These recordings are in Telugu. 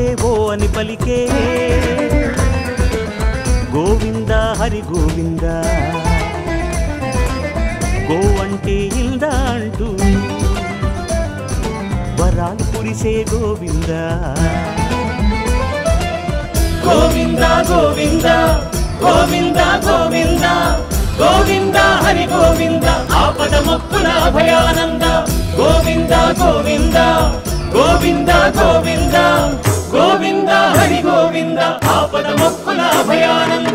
అంటే ఓ అని పలికే గోవింద హరి గోవింద గో అంటే ఇంద అంటూ వరాలు కురిసే గోవింద గోవింద గోవింద గోవింద గోవింద గోవింద హరి గోవింద ఆపద మొక్కుల అభయానంద గోవింద గోవింద గోవింద గోవింద గోవింద హరి గోవింద ఆపద మొక్కుల అభయానంద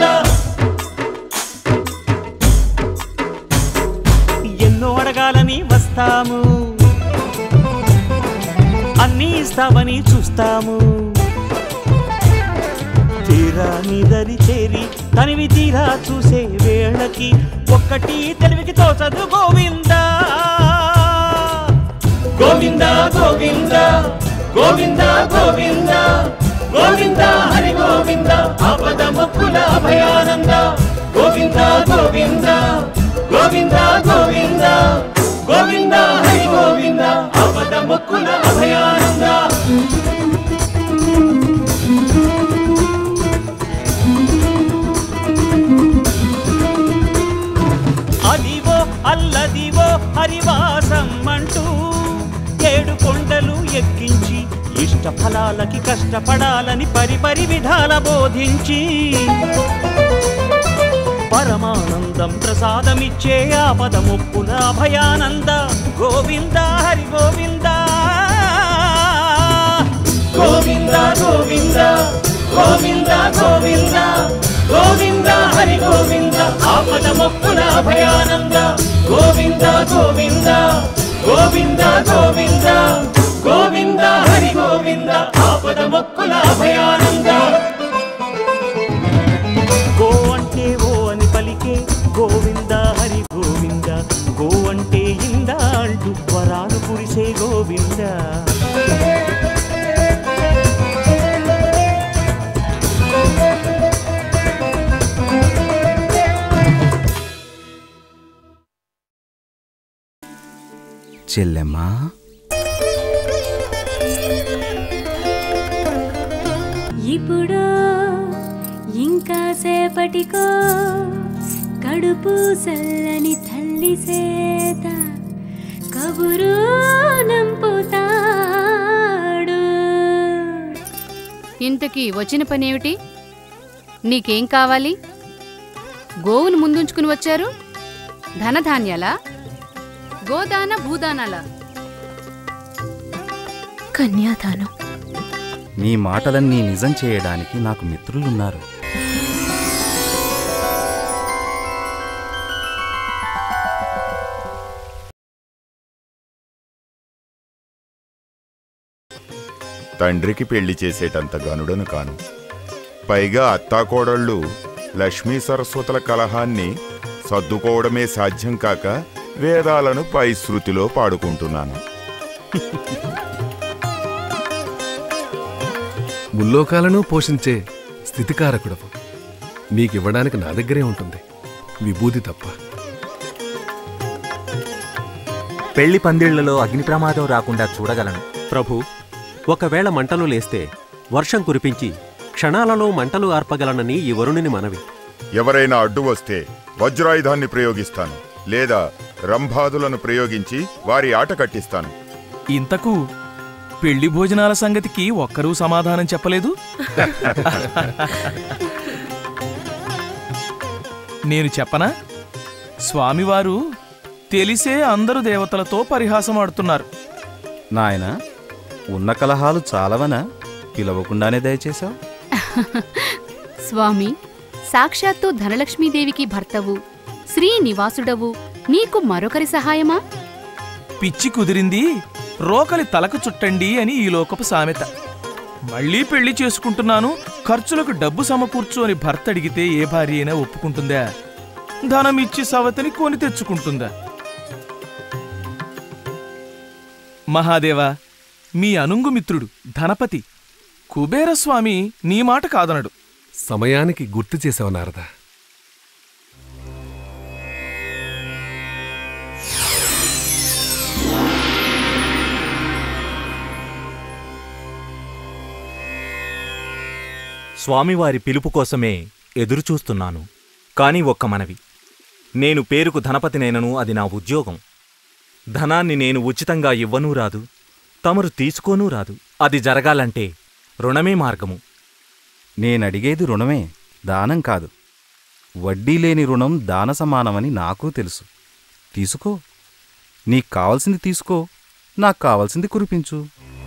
ఎన్నో అడగాలని వస్తాము అన్నీ ఇస్తామని చూస్తాము తీరా నీ దరి చేరి తనివి తీరా చూసే వేళకి ఒక్కటి తెలివికి తోచదు గోవిందా గోవింద గోవింద గోవింద గోవింద గోవింద హరి గోవింద ఆపద మొక్కుల అభయానంద గోవింద గోవింద గోవింద గోవింద గోవింద హరి గోవింద ఆపద మొక్కుల అభయానంద అదివో అల్లదివో హరివాసం అంటూ ఏడు కొండలు ఎక్కించి ఇష్ట ఫలాలకి కష్టపడాలని పరిపరి విధాల బోధించి పరమానందం ప్రసాదమిచ్చే ఆపద ముప్పుల అభయానంద గోవింద హరి గోవింద గోవింద గోవింద గోవింద గోవింద గోవింద హరి గోవింద ఆపద మొక్కుల అభయానంద గోవింద గోవింద గోవింద గోవింద గోవింద హరి గోవింద ఆపద మొక్కుల అభయానంద గో అంటే ఓ అని పలికే గోవింద హరి గోవింద గో అంటే ఇంద అంటూ వరాలు కురిసే గోవింద చెల్లెమ్మా ఇప్పుడు ఇంకా సేపటికో కడుపు సల్లని తల్లి సేత కబురు నంపుతాడు ఇంతకీ వచ్చిన పనేమిటి నీకేం కావాలి గోవును ముందుంచుకుని వచ్చారు ధనధాన్యాలా గోదాన భూదానాలా కన్యాదానం నీ మాటలన్నీ నిజం చేయడానికి నాకు మిత్రులున్నారు తండ్రికి పెళ్లి చేసేటంత గనుడను కాను పైగా అత్తాకోడళ్ళు లక్ష్మీ సరస్వతుల కలహాన్ని సర్దుకోవడమే సాధ్యం కాక వేదాలను పై శృతిలో పాడుకుంటున్నాను ముల్లోకాలను పోషించే స్థితికారకుడవు నీకివ్వడానికి నా దగ్గరే ఉంటుంది విభూతి తప్ప పెళ్లి పందిళ్లలో అగ్ని ప్రమాదం రాకుండా చూడగలను ప్రభు ఒకవేళ మంటలు లేస్తే వర్షం కురిపించి క్షణాలలో మంటలు ఆర్పగలనని ఈ వరుణుని మనవి ఎవరైనా అడ్డు వస్తే వజ్రాయుధాన్ని ప్రయోగిస్తాను లేదా రంభాదులను ప్రయోగించి వారి ఆట కట్టిస్తాను ఇంతకు పెళ్లి భోజనాల సంగతికి ఒక్కరూ సమాధానం చెప్పలేదు నేను చెప్పనా స్వామివారు తెలిసే అందరు దేవతలతో పరిహాసం ఆడుతున్నారు నాయనా ఉన్న కలహాలు చాలవనా పిలవకుండానే దయచేశావు స్వామి సాక్షాత్తు ధనలక్ష్మీదేవికి భర్తవు శ్రీనివాసుడవు నీకు మరొకరి సహాయమా పిచ్చి కుదిరింది రోకలి తలకు చుట్టండి అని ఈ లోకపు సామెత మళ్ళీ పెళ్లి చేసుకుంటున్నాను ఖర్చులకు డబ్బు సమకూర్చు అని భర్త అడిగితే ఏ భార్య అయినా ఒప్పుకుంటుందా ధనమిచ్చి సవతిని కొని తెచ్చుకుంటుందా మహాదేవా మీ అనుంగు మిత్రుడు ధనపతి కుబేరస్వామి నీ మాట కాదనడు సమయానికి గుర్తు చేసావు నారద స్వామివారి పిలుపు కోసమే ఎదురుచూస్తున్నాను కానీ ఒక్క మనవి నేను పేరుకు ధనపతినైనను అది నా ఉద్యోగం ధనాన్ని నేను ఉచితంగా ఇవ్వనూ రాదు తమరు తీసుకోనూ రాదు అది జరగాలంటే రుణమే మార్గము నేనడిగేది రుణమే దానం కాదు వడ్డీ లేని రుణం దాన సమానమని నాకు తెలుసు తీసుకో నీకు కావలసింది తీసుకో నాకు కావలసింది కురిపించు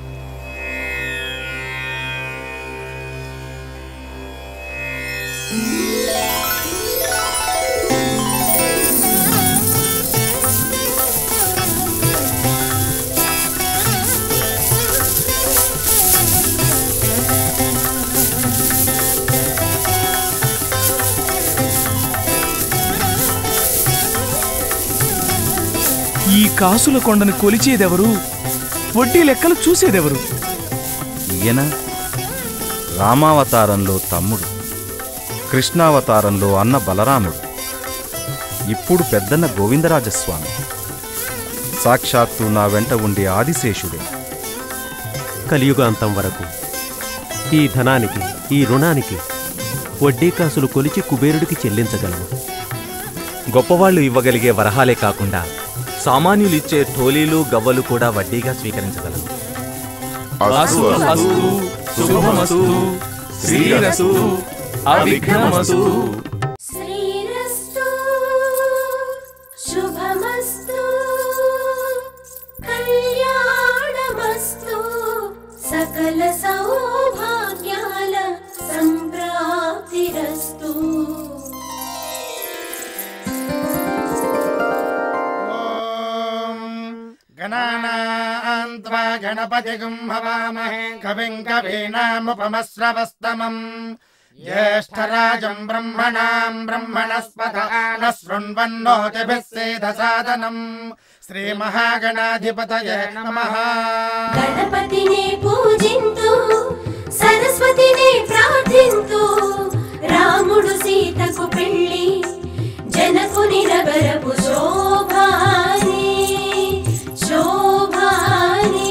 ఈ కాసుల కొండను కొలిచేదెవరు వడ్డీ లెక్కలు చూసేదెవరు ఈయన రామావతారంలో తమ్ముడు కృష్ణావతారంలో అన్న బలరాముడు ఇప్పుడు పెద్దన్న గోవిందరాజస్వామి సాక్షాత్తు నా వెంట ఉండే ఆదిశేషుడే కలియుగాంతం వరకు ఈ ధనానికి ఈ రుణానికి వడ్డీ కాసులు కొలిచి కుబేరుడికి చెల్లించగలము గొప్పవాళ్ళు ఇవ్వగలిగే వరహాలే కాకుండా సామాన్యులిచ్చే ఠోలీలు గవ్వలు కూడా వడ్డీగా స్వీకరించగలరు అస్తు అస్తు శుభమస్తు శ్రీరస్తు అవిఘ్నమస్తు శ్రీరస్తు శుభమస్తు కళ్యాణమస్తు సకల సౌభాగ్యాల సంప్రాప్తిరస్తు गणानान्त्वा गणपतिगुं हवामहे कविं कवीनामुपमस्रवस्तमम् ज्येष्ठराजम् ब्रह्मणाम् ब्रह्मणस्पत न शृण्वन्नोतिभिः सेधसादनम् श्रीमहागणाधिपतये नमः గణపతిని పూజింతు సరస్వతిని ప్రార్థింతు రాముడు సీతకు పెళ్లి జనకుని నగరపు శోభాని శోభాని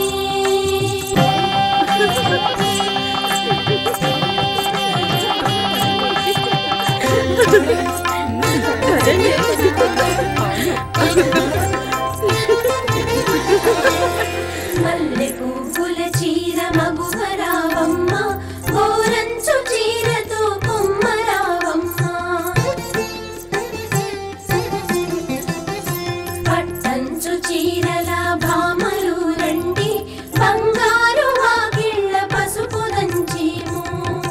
మల్లె పువ్వుల చీర మగువరావమ్మ గోరంచు చీరతో కొమ్మరావమ్మ పట్టంచు చీరల భామలు రండి బంగారు వాకిళ్ళ పసుపు దంచీము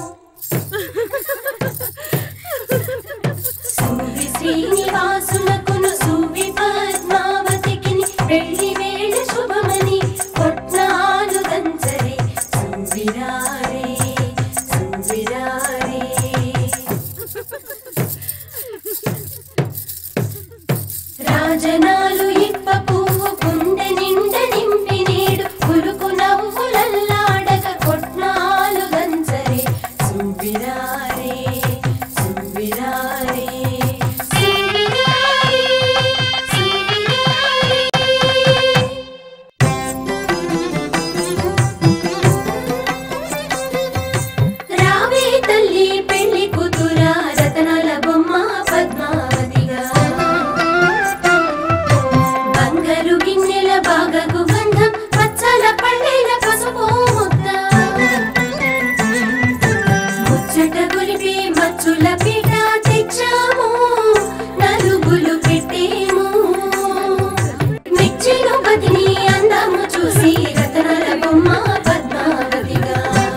సూరి శ్రీనివాసులకును సూవి పద్మావతికి పెళ్లి వేళ శుభమని కొట్నాలు దంచరే సూవిరారే సూవిరారే రాజనాలు ఇప్ప పువ్వు గుండె నిండ నింపి నేడు పులుకు నవ్వులల్లాడక కొట్నాలు దంచరే సువిరారే సువిరారే సువిరారే రావే తల్లి పెళ్లి కూతురా రతనాల బొమ్మ పద్మావతిగా బంగారు గిన్నెల బాగకు గంధం పచ్చల పళ్ళైన పసుపు ముద్ద ముచ్చట గులిపి మచ్చుల పీట తెచ్చాము నలుగులు పెట్టేము మిచ్చిను పతిని అందము చూసి రతనాల బొమ్మ పద్మావతిగా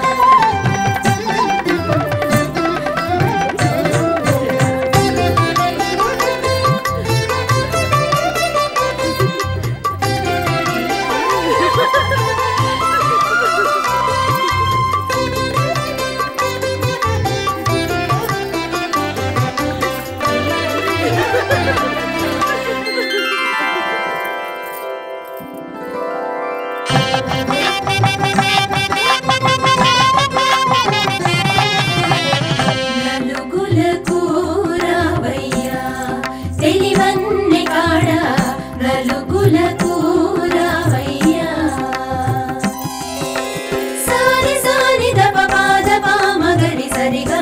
నలుగులకు రావయ్యా తెలివన్ని కాడ నలుగులకు రావయ్యా సారి సారి దప పాద పామగరి సరిగా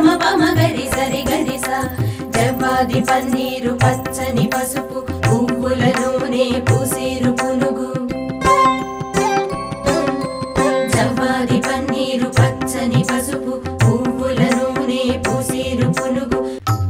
పన్నీరు పచ్చని పసుపు పువ్వుల నూనె పూసేరు పునుగు జవ్వాది పన్నీరు పచ్చని పసుపు పువ్వుల నూనె పూసేరు పునుగు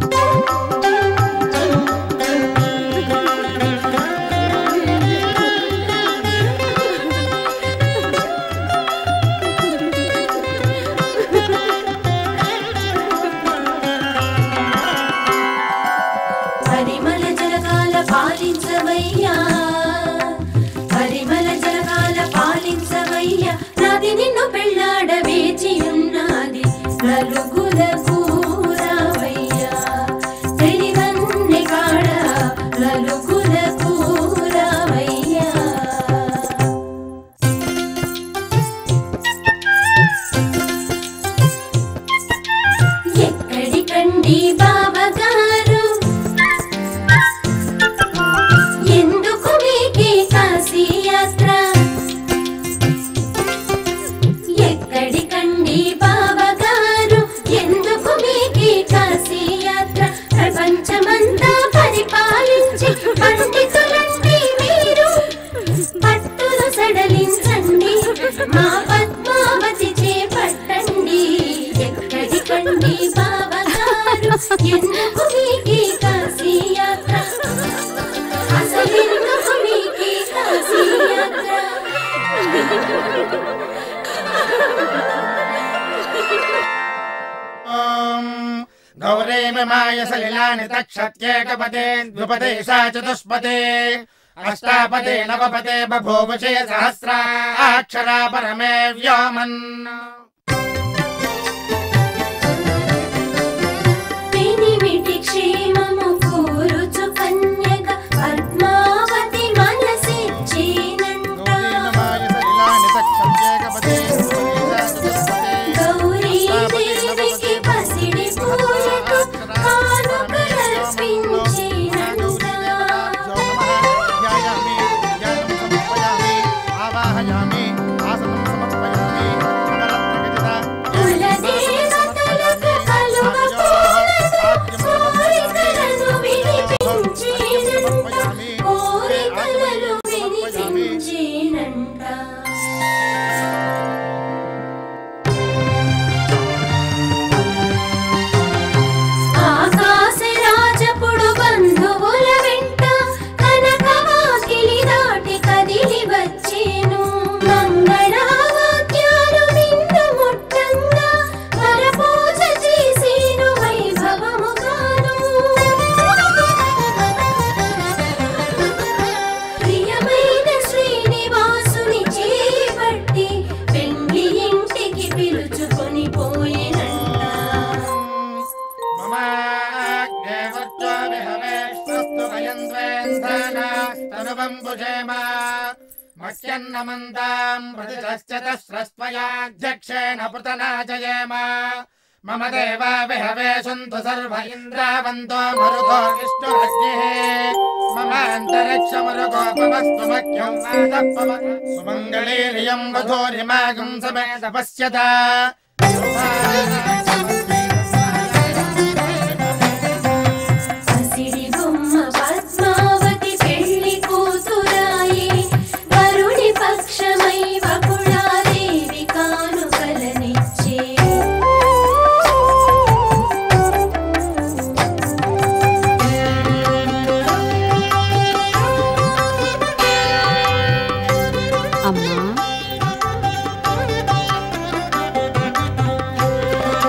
పరిమళ జలకాల పాలించవయ్యా పరిమళ జలకాల పాలించవయ్యా నది నిన్ను పెళ్ళాడ వేచి ఉన్నది నలుగుల కూరవయ్యా తెలివన్నె కాడ నలుగుల కూరవయ్యా ఎక్కడికండి బావగారు ఎందుకు మీకే కాశీ యాత్ర ఎక్కడికండి బావగారు ఎందుకు మీకే కాశీ యాత్ర ప్రపంచమంతా పరిపాలించి పండితులండి మీరు పట్టును సడలించండి మా పద్మావతి చేపట్టండి ఎక్కడికండి బావగారు ఎందుకు మీకే కాశీ యాత్ర అసలెందుకు మీకే కాశీ యాత్ర గౌరీ విమాయ సలిలాని తక్షత్యేకపదే ద్విపదే సా చతుష్పదే అష్టాపదే నవపదే బభూవశే సహస్రా అక్షరా పరమే వ్యోమన్ పెనిమిటి క్షేమము కూరుచు కన్యక పద్మావతి మనసిచ్చేనంట గౌరీ దేవికి పసిడి పూలతో కానుకలర్పించేనంట ఆవాహయామి ఆసనం సమర్పయామి కులదేవతలకు కలువ పూలతో కోరికలను వినిపించేనంట కోరికలను వినిపించేనంట ఆకాశరాజపుడు బంధువుల వెంట కనకవాకిలి దాటి కదిలి వచ్చేను మంగళవాద్యాలు నిన్ను ముట్టంగా వరపూజ చేసేను వైభవముగాను ప్రియమైన శ్రీనివాసుని చేపట్టి పెండ్లి ఇంటికి పిలుచుకొని పోయినంట మత్స్యన్నమంతాం ప్రతిశ్చతస్రస్త్వయాధ్యక్షేణ పృతనాజయేమ మమ దేవా విహవే సంతు సర్వ ఇంద్రావంతో మరుగో విష్ణురగ్నిः మమ అంతరిక్షమరుగోపమస్తు మఖ్యం వాదపవ సుమంగళీరియం వధూరిమాగం సమేత పశ్యత పసిడి బొమ్మ పద్మావతి పెళ్లి కూతురాయి వరుడి పక్షమై వకుళాదేవి కానుకలనిచ్చే అమ్మా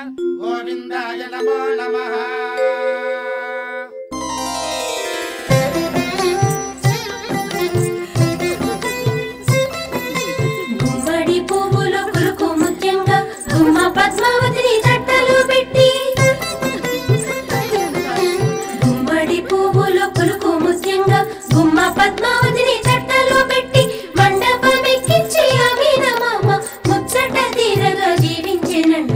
గోవిందాయ నమో నమః గుమ్మడి పువ్వులు కులుకు ముఖ్యంగా గుమ్మ పద్మావతిని తట్టలు పెట్టి గుమ్మడి పువ్వులు కులుకు ముఖ్యంగా గుమ్మ పద్మావతిని తట్టలు పెట్టి మండపం ఎక్కించి అభినమమ్మ ముచ్చట తీరగా జీవించేనంట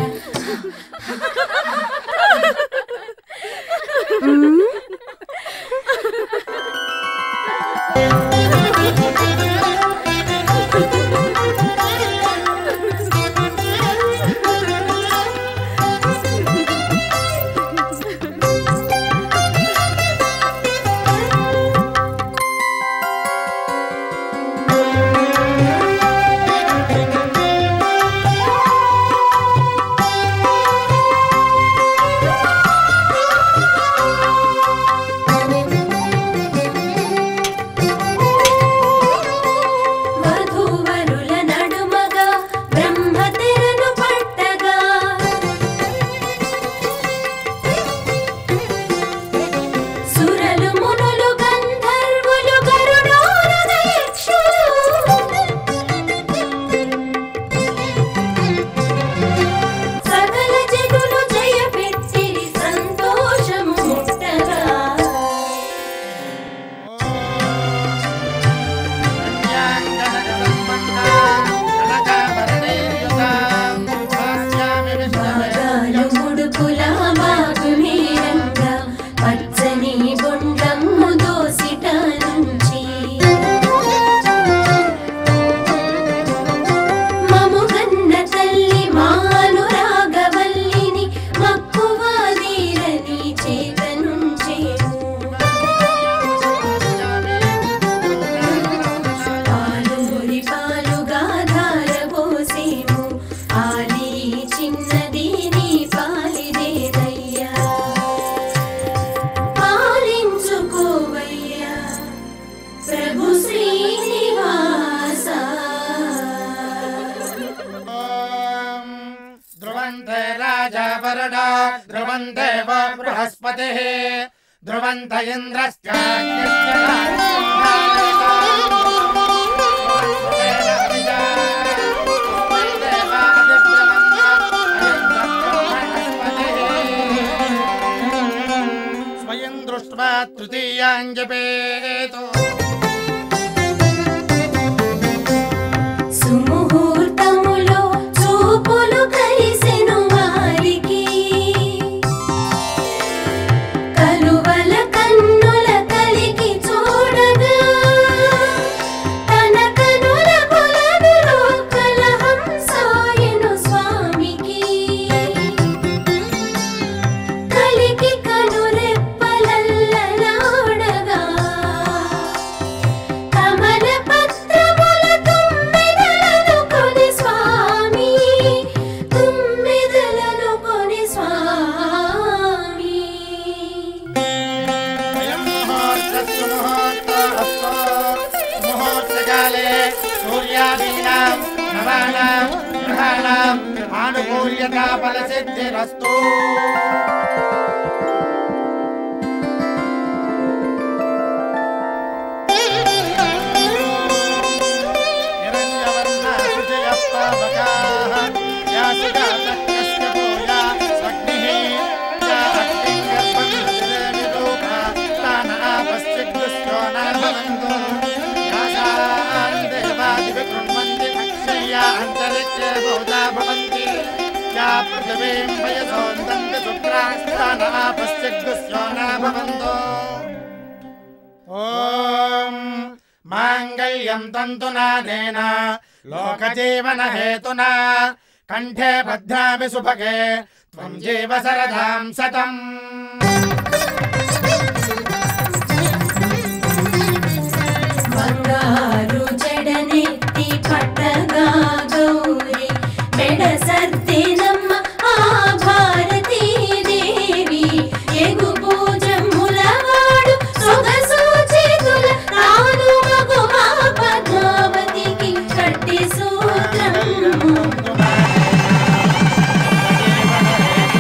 వధూవరుల నడుమగా బ్రహ్మ తెరను పట్టగా సురలు మునులు గంధర్వులు గరుడోరగ యక్షులు సకల జనులు జయపెట్టిరి సంతోషము ముట్టగా నాగాలు ముడుపుల బాగుమీరంగా పచ్చని బొండమ్ము దోసిట నుంచి మముగన్న తల్లి మానురాగవల్లిని మక్కువాదీరని చేత నుంచేము పాలుగురి పాలుగా ధారబోసేము ఆలి చిన్నది నీ పాలిదేదయ్యా పాలించుకోవయ్యా ప్రభు శ్రీనివాస ధ్రువంతే రాజా వరుణ ధ్రువంతే వో బృహస్పతిः ధ్రువంత స్వయం దృష్ట్వా తృతీయాంజపేతు సుముహూర్తములో చూపులు కలిసెను వారికి కలువల కన్నుల కలికి చూడగా తన కనుల కొలనులో కలహంసాయను స్వామికి కలికి కనురెప్పలల్లలాడగా కమల పత్రముల తుమ్మెదలను కొని స్వామి తుమ్మెదలను కొని స్వామి ముహూర్తకాలే సూర్యాదీనాం నవానాం గ్రహాణాం ఆనుకూల్యతా ఫలసిద్ధిరస్తు హిరణ్యవర్ణ సుజయపావకాః యాసుగాతకస్య భూయా స్వగ్నిః యా అగ్నిం గర్భం విరూపా తానాపశ్చిద్దుశ్చో నభవంతు యాసాన్ దేవాదివికృణ్వంతి అక్షయ్యా అంతరిక్షే బహుదా భవంతి యా పృథివీం వయసోందంతి శుక్రాస్తానాపశ్చిద్దుశ్చో నభవంతు ఓం మాంగళ్యం తంతునాదేన లోకజీవన హేతునా కంఠే భద్రామి సుభగే త్వం జీవ సరదాం సతం బంగారు జడనెత్తి పట్టగా గౌరి మెడ సర్దినమ్మ ఆ భారతీ దేవి ఎగు పూజములవాడు సొగసు చేతుల తాను మగు మా పద్మావతికి కట్టి సూత్రము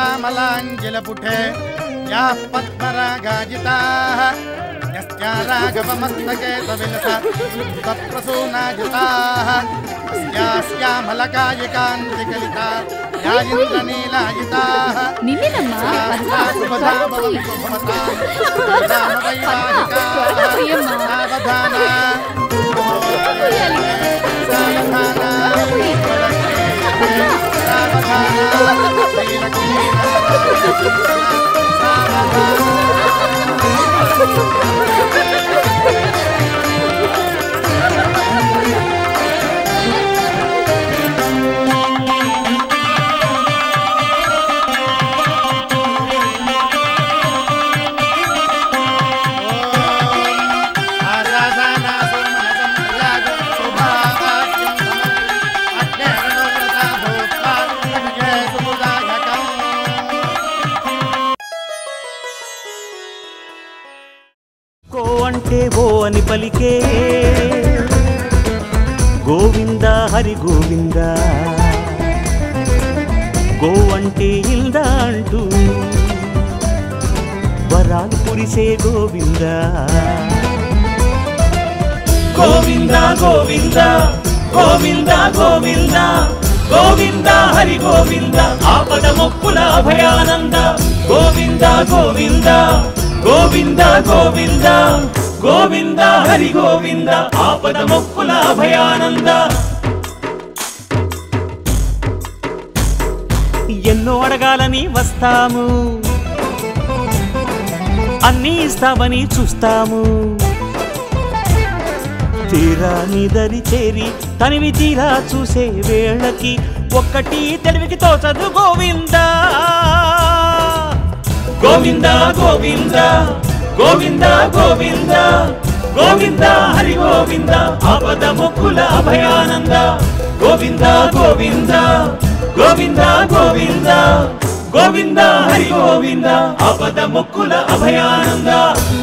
శ్యామలాంజలపుటే యాः పద్మరాగాజితాः యస్యా రాఘవమస్తకే సవిలస ప్రసూనాజితాः యస్యా శ్యామలకాయికాంతికలితా యా ఇంద్రనీలాజితాः నిన్నేనమ్మా శాస్త్రా శుభదా భవంతు భవతాం. రామవైవాహికాः పోయమ్మా. సావధాన పోయాలి. కో అంటే ఓ అని పలికే గోవింద హరి గోవింద గో అంటే ఇంద అంటూ వరాలు కురిసే గోవింద గోవింద గోవింద గోవింద గోవింద గోవింద హరి గోవింద ఆపద మొక్కుల అభయానంద గోవింద గోవింద గోవింద గోవింద గోవింద హరి గోవింద ఆపద మొక్కుల అభయానంద ఎన్నో అడగాలని వస్తాము అన్నీ ఇస్తామని చూస్తాము తీరా నిదరి చేరి తనివి తీరా చూసే వేళకి ఒక్కటి తెలివికి తోచదు గోవింద గోవింద గోవింద గోవింద గోవింద గోవింద హరి గోవింద ఆపద ముక్కుల అభయానంద గోవింద గోవింద గోవింద గోవింద గోవింద హరి గోవింద ఆపద ముక్కుల అభయానంద